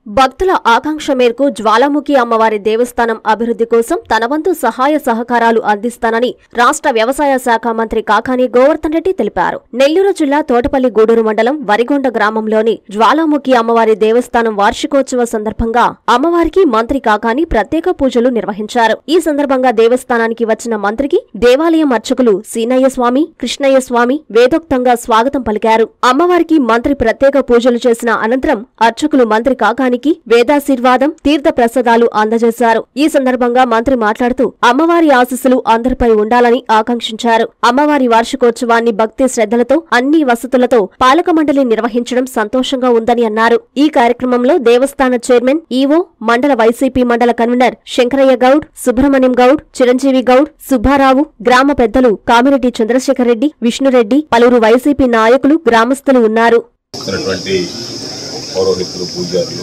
భక్తుల ఆకాంక్ష మేరకు జ్వాలాముఖి అమ్మవారి దేవస్థానం అభివృద్ధి కోసం తన వంతు సహాయ సహకారాలు అందిస్తానని రాష్ట్ర వ్యవసాయ శాఖ మంత్రి కాకాని గోవర్ధన్ రెడ్డి తెలిపారు నెల్లూరు జిల్లా తోటపల్లి గూడూరు మండలం వరిగొండ గ్రామంలోని జ్వాలాముఖి అమ్మవారి దేవస్థానం వార్షికోత్సవ సందర్భంగా అమ్మవారికి మంత్రి కాకాని ప్రత్యేక పూజలు నిర్వహించారు ఈ సందర్భంగా దేవస్థానానికి వచ్చిన మంత్రికి దేవాలయం అర్చకులు సీనయ్య స్వామి కృష్ణయ్య స్వామి వేదోక్తంగా స్వాగతం పలికారు అమ్మవారికి మంత్రి ప్రత్యేక పూజలు చేసిన అనంతరం అర్చకులు మంత్రి కాకానికి వేదాశీర్వాదం తీర్థ ప్రసాదాలు అందజేశారు ఈ సందర్భంగా మంత్రి మాట్లాడుతూ అమ్మవారి ఆశీస్సులు అందరిపై ఉండాలని ఆకాంక్షించారు అమ్మవారి వార్షికోత్సవాన్ని భక్తి శ్రద్ధలతో అన్ని వసతులతో పాలక మండలి నిర్వహించడం సంతోషంగా ఉందని అన్నారు ఈ కార్యక్రమంలో దేవస్థాన చైర్మన్ ఈవో మండల వైసీపీ మండల కన్వీనర్ శంకరయ్య గౌడ్ సుబ్రహ్మణ్యం గౌడ్ చిరంజీవి గౌడ్ సుబ్బారావు గ్రామ పెద్దలు కామిరెడ్డి చంద్రశేఖర్ రెడ్డి విష్ణురెడ్డి పలువురు వైసీపీ నాయకులు గ్రామస్తులు ఉన్నారు ఉన్నటువంటి పౌరోహితులు పూజారులు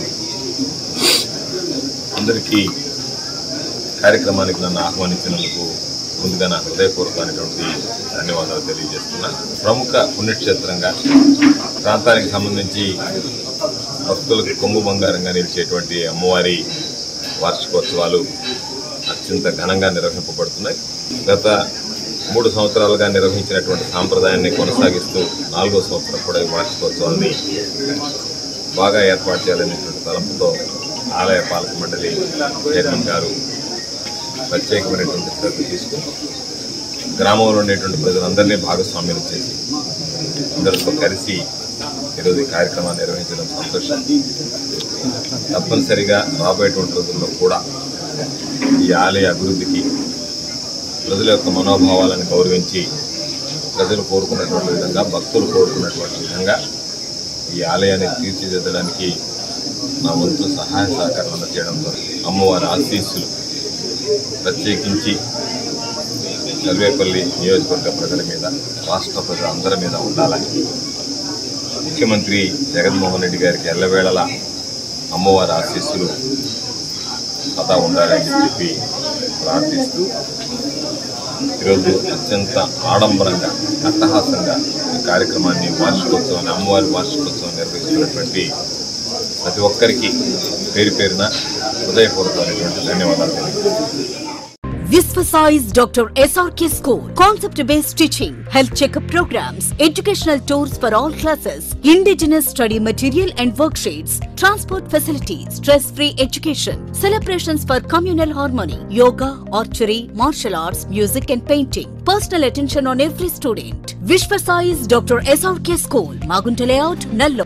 అందరికీ కార్యక్రమానికి నన్ను ఆహ్వానించినందుకు ముందుగా నా హృదయపూర్వకమైనటువంటి ధన్యవాదాలు తెలియజేస్తున్నా ప్రముఖ పుణ్యక్షేత్రంగా ప్రాంతానికి సంబంధించి భక్తులకు కొమ్ము బంగారంగా నిలిచేటువంటి అమ్మవారి వార్షికోత్సవాలు అత్యంత ఘనంగా నిర్వహింపబడుతున్నాయి గత మూడు సంవత్సరాలుగా నిర్వహించినటువంటి సాంప్రదాయాన్ని కొనసాగిస్తూ నాలుగో సంవత్సరం కూడా ఈ వార్షికోత్సవాన్ని బాగా ఏర్పాటు చేయాలనేటువంటి తలంపుతో ఆలయ పాలక మండలి చైర్మన్ గారు ప్రత్యేకమైనటువంటి శ్రద్ధ తీసుకుని గ్రామంలో ఉండేటువంటి ప్రజలందరినీ భాగస్వామ్యం చేసి అందరితో కలిసి ఈరోజు ఈ కార్యక్రమాన్ని నిర్వహించడం సంతోషం తప్పనిసరిగా రాబోయేటువంటి రోజుల్లో కూడా ఈ ఆలయ అభివృద్ధికి ప్రజల యొక్క మనోభావాలను గౌరవించి ప్రజలు కోరుకున్నటువంటి విధంగా భక్తులు కోరుకున్నటువంటి విధంగా ఈ ఆలయాన్ని తీర్చిదిద్దడానికి నా వంతు సహాయ సహకారం అందజేయడం ద్వారా అమ్మవారి ఆశీస్సులు ప్రత్యేకించి సర్వేపల్లి నియోజకవర్గ ప్రజల మీద రాష్ట్ర ప్రజలందరి మీద ఉండాలని ముఖ్యమంత్రి జగన్మోహన్ రెడ్డి గారికి ఎల్లవేళలా అమ్మవారి ఆశీస్సులు సదా ఉండాలని చెప్పి ప్రార్థిస్తూ ఈరోజు అత్యంత ఆడంబరంగా అట్టహాసంగా ఈ కార్యక్రమాన్ని వార్షికోత్సవాన్ని అమ్మవారి వార్షికోత్సవం నిర్వహిస్తున్నటువంటి ప్రతి ఒక్కరికి పేరు పేరున హృదయపూర్వకమైనటువంటి ధన్యవాదాలు తెలియజేస్తున్నాను. Visvasize Dr. SRK School. Concept based teaching, health checkup programs, educational tours for all classes, indigenous study material and worksheets, transport facilities, stress free education, celebrations for communal harmony, yoga, archery, martial arts, music and painting. Personal attention on every student. Vishvasize Dr. SRK School, Magunta Layout, Nallo.